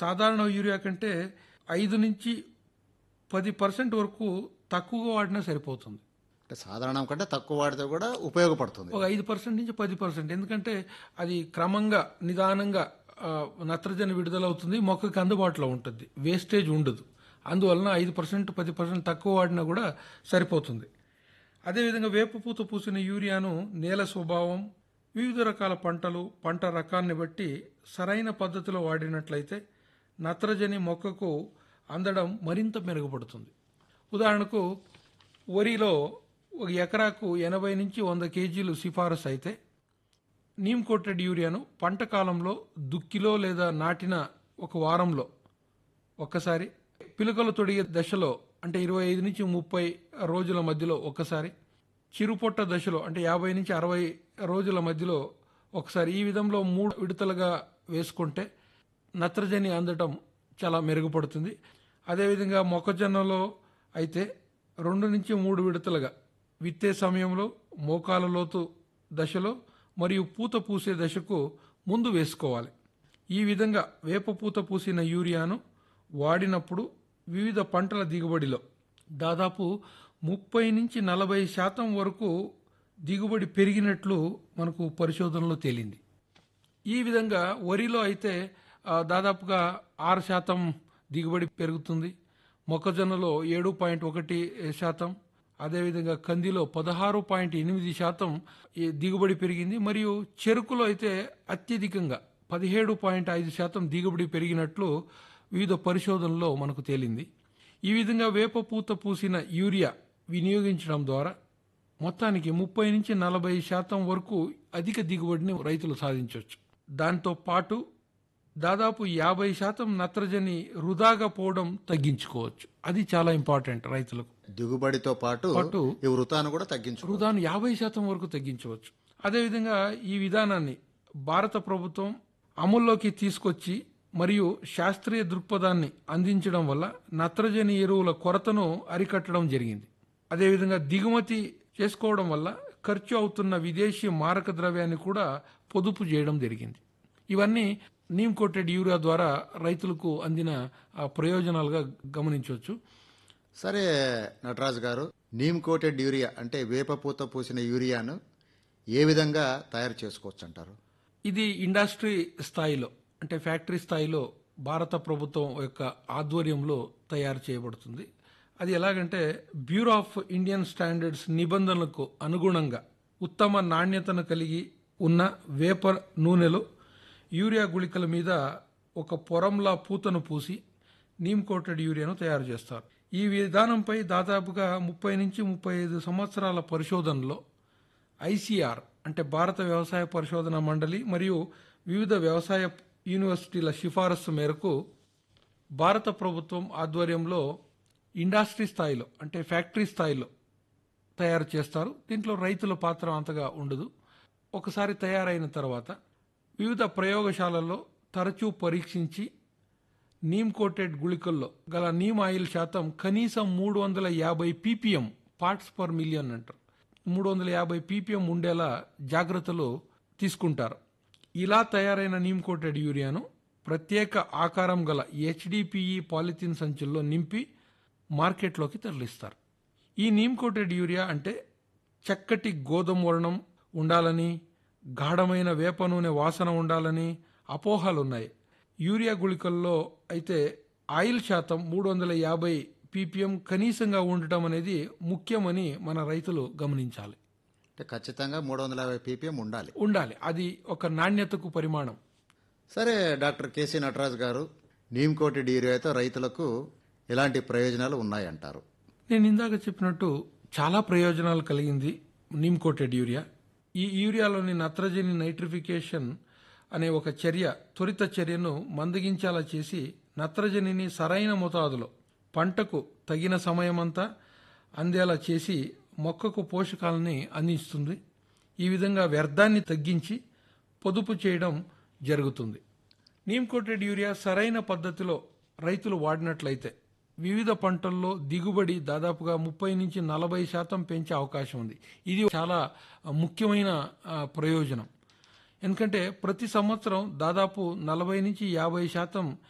సాధారణ యూరియా కంటే ఐదు నుంచి పది పర్సెంట్ వరకు తక్కువగా వాడినా సరిపోతుంది అంటే సాధారణం కంటే తక్కువ వాడితే కూడా ఉపయోగపడుతుంది ఒక ఐదు పర్సెంట్ నుంచి పది పర్సెంట్ ఎందుకంటే అది క్రమంగా నిదానంగా ఆ, నత్రజని విడుదలవుతుంది మొక్కకి అందుబాటులో ఉంటుంది వేస్టేజ్ ఉండదు అందువలన ఐదు పర్సెంట్ పది పర్సెంట్ తక్కువ వాడినా కూడా సరిపోతుంది అదేవిధంగా వేపపూత పూసిన యూరియాను నేల స్వభావం వివిధ రకాల పంటలు పంట రకాన్ని బట్టి సరైన పద్ధతిలో వాడినట్లయితే నత్రజని మొక్కకు అందడం మరింత మెరుగుపడుతుంది ఉదాహరణకు వరిలో ఒక ఎకరాకు ఎనభై నుంచి వంద కేజీలు సిఫారసు అయితే నీమ్ కోటెడ్ యూరియాను పంట కాలంలో దుక్కిలో లేదా నాటిన ఒక వారంలో ఒక్కసారి పిలకలు తొడిగే దశలో అంటే ఇరవై ఐదు నుంచి ముప్పై రోజుల మధ్యలో ఒక్కసారి చిరుపొట్ట దశలో అంటే యాభై నుంచి అరవై రోజుల మధ్యలో ఒకసారి ఈ విధంలో మూడు విడతలుగా వేసుకుంటే నత్రజని అందటం చాలా మెరుగుపడుతుంది అదేవిధంగా మొక్కజొన్నలో అయితే రెండు నుంచి మూడు విడతలుగా విత్తే సమయంలో మోకాల లోతు దశలో మరియు పూత పూసే దశకు ముందు వేసుకోవాలి ఈ విధంగా వేప పూత పూసిన యూరియాను వాడినప్పుడు వివిధ పంటల దిగుబడిలో దాదాపు ముప్పై నుంచి నలభై శాతం వరకు దిగుబడి పెరిగినట్లు మనకు పరిశోధనలో తేలింది ఈ విధంగా వరిలో అయితే ఆ, దాదాపుగా ఆరు శాతం దిగుబడి పెరుగుతుంది మొక్కజొన్నలో ఏడు పాయింట్ ఒకటి శాతం అదేవిధంగా కందిలో పదహారు పాయింట్ ఎనిమిది శాతం ఈ దిగుబడి పెరిగింది మరియు చెరుకులో అయితే అత్యధికంగా పదిహేడు పాయింట్ ఐదు శాతం దిగుబడి పెరిగినట్లు వివిధ పరిశోధనలో మనకు తేలింది ఈ విధంగా వేప పూత పూసిన యూరియా వినియోగించడం ద్వారా మొత్తానికి ముప్పై నుంచి నలభై శాతం వరకు అధిక దిగుబడిని రైతులు సాధించవచ్చు దాంతో పాటు దాదాపు యాభై శాతం నత్రజని వృధాగా పోవడం తగ్గించుకోవచ్చు అది చాలా ఇంపార్టెంట్ రైతులకు దిగుబడితో పాటు పాటు ఈ వృతాను కూడా తగ్గించు వృధాను యాభై శాతం వరకు తగ్గించవచ్చు అదేవిధంగా ఈ విధానాన్ని భారత ప్రభుత్వం అమల్లోకి తీసుకొచ్చి మరియు శాస్త్రీయ దృక్పథాన్ని అందించడం వల్ల నత్రజని ఎరువుల కొరతను అరికట్టడం జరిగింది అదేవిధంగా దిగుమతి చేసుకోవడం వల్ల ఖర్చు అవుతున్న విదేశీ మారక ద్రవ్యాన్ని కూడా పొదుపు చేయడం జరిగింది ఇవన్నీ నీమ్ కోటెడ్ యూరియా ద్వారా రైతులకు అందిన ఆ, ప్రయోజనాలుగా గమనించవచ్చు సరే నటరాజు గారు నీమ్ కోటెడ్ యూరియా అంటే వేపపూత పూసిన యూరియాను ఏ విధంగా తయారు చేసుకోవచ్చు అంటారు ఇది ఇండస్ట్రీ స్థాయిలో అంటే ఫ్యాక్టరీ స్థాయిలో భారత ప్రభుత్వం యొక్క ఆధ్వర్యంలో తయారు చేయబడుతుంది అది ఎలాగంటే బ్యూరో ఆఫ్ ఇండియన్ స్టాండర్డ్స్ నిబంధనలకు అనుగుణంగా ఉత్తమ నాణ్యతను కలిగి ఉన్న వేప నూనెలో యూరియా గుళికల మీద ఒక పొరంలా పూతను పూసి నీమ్ కోటెడ్ యూరియాను తయారు చేస్తారు ఈ విధానంపై దాదాపుగా ముప్పై నుంచి ముప్పై ఐదు సంవత్సరాల పరిశోధనలో ఐసీఆర్ అంటే భారత వ్యవసాయ పరిశోధన మండలి మరియు వివిధ వ్యవసాయ యూనివర్సిటీల సిఫారసు మేరకు భారత ప్రభుత్వం ఆధ్వర్యంలో ఇండస్ట్రీ స్థాయిలో అంటే ఫ్యాక్టరీ స్థాయిలో తయారు చేస్తారు దీంట్లో రైతుల పాత్ర అంతగా ఉండదు ఒకసారి తయారైన తర్వాత వివిధ ప్రయోగశాలల్లో తరచూ పరీక్షించి నీమ్ కోటెడ్ గుళికల్లో గల నీమ్ ఆయిల్ శాతం కనీసం మూడు వందల యాభై పీపీఎం పార్ట్స్ పర్ మిలియన్ అంటారు మూడు వందల యాభై పీపీఎం ఉండేలా జాగ్రత్తలు తీసుకుంటారు ఇలా తయారైన నీమ్ కోటెడ్ యూరియాను ప్రత్యేక ఆకారం గల హెచ్డిపిఈ పాలిథిన్ సంచుల్లో నింపి మార్కెట్లోకి తరలిస్తారు ఈ నీమ్ కోటెడ్ యూరియా అంటే చక్కటి గోధుమ వర్ణం ఉండాలని గాఢమైన వేప నూనె వాసన ఉండాలని అపోహలున్నాయి యూరియా గుళికల్లో అయితే ఆయిల్ శాతం మూడు వందల యాభై పీపీఎం కనీసంగా ఉండటం అనేది ముఖ్యమని మన రైతులు గమనించాలి అంటే ఖచ్చితంగా మూడు వందల యాభై పీపీఎం ఉండాలి ఉండాలి అది ఒక నాణ్యతకు పరిమాణం సరే డాక్టర్ కేసీ నటరాజు గారు నీమ్ కోటెడ్ యూరియాతో రైతులకు ఎలాంటి ప్రయోజనాలు ఉన్నాయంటారు నేను ఇందాక చెప్పినట్టు చాలా ప్రయోజనాలు కలిగింది నీమ్ కోటెడ్ యూరియా ఈ యూరియాలోని నత్రజని నైట్రిఫికేషన్ అనే ఒక చర్య త్వరిత చర్యను మందగించేలా చేసి నత్రజనిని సరైన మోతాదులో పంటకు తగిన సమయమంతా అందేలా చేసి మొక్కకు పోషకాలని అందిస్తుంది ఈ విధంగా వ్యర్థాన్ని తగ్గించి పొదుపు చేయడం జరుగుతుంది నీమ్ కోటెడ్ యూరియా సరైన పద్ధతిలో రైతులు వాడినట్లయితే వివిధ పంటల్లో దిగుబడి దాదాపుగా ముప్పై నుంచి నలభై శాతం పెంచే అవకాశం ఉంది ఇది చాలా ముఖ్యమైన ఆ, ప్రయోజనం ఎందుకంటే ప్రతి సంవత్సరం దాదాపు నలభై నుంచి యాభై శాతం